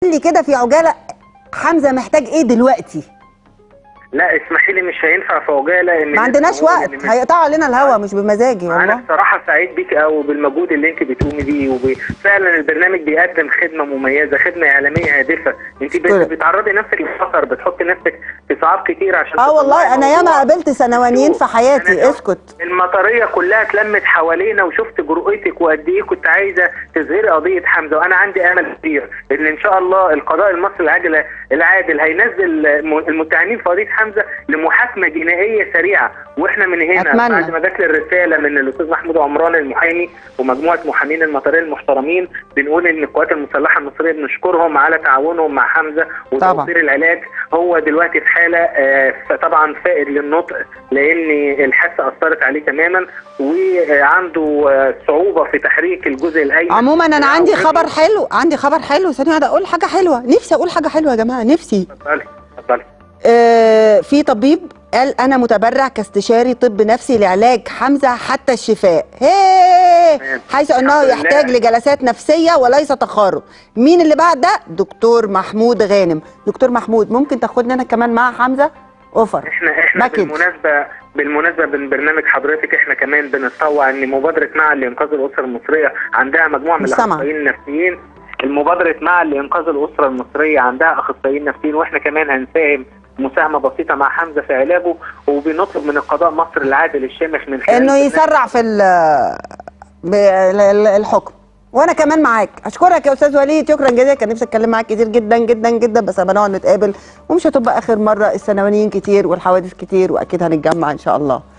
لي كده في عجاله حمزه محتاج ايه دلوقتي لا اسمحي لي مش هينفع في عجاله ان ما عندناش نقول وقت إن من- هيقطعوا علينا الهوا مش بمزاجي انا والله بصراحه سعيد بيك قوي بالمجهود اللي انت بتقومي بيه وفعلا البرنامج بيقدم خدمه مميزه خدمه اعلاميه هادفه انت بت- شكرا. بتعرضي نفسك للخطر بتحطي نفسك في صعاب كتير عشان اه والله تطلعي انا ياما موضوع. قابلت سنوانيين في أنا حياتي شفت اسكت المطريه كلها اتلمت حوالينا وشفت جرأتك وقد ايه كنت عايزه تظهري قضيه حمزه وانا عندي امل كبير ان ان شاء الله القضاء المصري العادل العادل هينزل الم- المتهمين في قضيه حمزه لمحاكمه جنائيه سريعه واحنا من هنا أتمنى. بعد ما جات لي الرساله من الاستاذ محمود عمران المحامي ومجموعه محامين المطريه المحترمين بنقول ان القوات المسلحه المصريه بنشكرهم على تعاونهم مع حمزه طبعا. وتوفير العلاج هو دلوقتي في حاله آه، طبعا فائد للنطق لان الحادثه اثرت عليه تماما وعنده آه، صعوبه في تحريك الجزء الايمن عموما انا بتاعه عندي ورجله. خبر حلو عندي خبر حلو ثانيه واحده اقول حاجه حلوه نفسي اقول حاجه حلوه يا جماعه نفسي اتفضلي اتفضلي آه في طبيب قال انا متبرع كاستشاري طب نفسي لعلاج حمزه حتى الشفاء هي تمام. حيث انه الحمد لله. يحتاج لجلسات نفسيه وليس تخارج مين اللي بعد ده دكتور محمود غانم دكتور محمود ممكن تاخدني انا كمان مع حمزه اوفر احنا احنا باكج. بالمناسبه بالمناسبه من برنامج حضرتك احنا كمان بنتطوع ان مبادره معا لانقاذ الاسره المصريه عندها مجموعه من مش سامعة. الاخصائيين النفسيين المبادره معا لانقاذ الاسره المصريه عندها اخصائيين نفسيين واحنا كمان هنساهم مساهمه بسيطه مع حمزه في علاجه وبنطلب من القضاء مصر العادل الشامخ من خلال انه برنامج يسرع في ال- ب- ال- ال- الحكم وانا كمان معاك اشكرك يا استاذ وليد شكرا جزيلا كان نفسي اتكلم معاك كتير جدا جدا جدا بس لما نقعد نتقابل ومش هتبقى اخر مره السنوانيين كتير والحوادث كتير واكيد هنتجمع ان شاء الله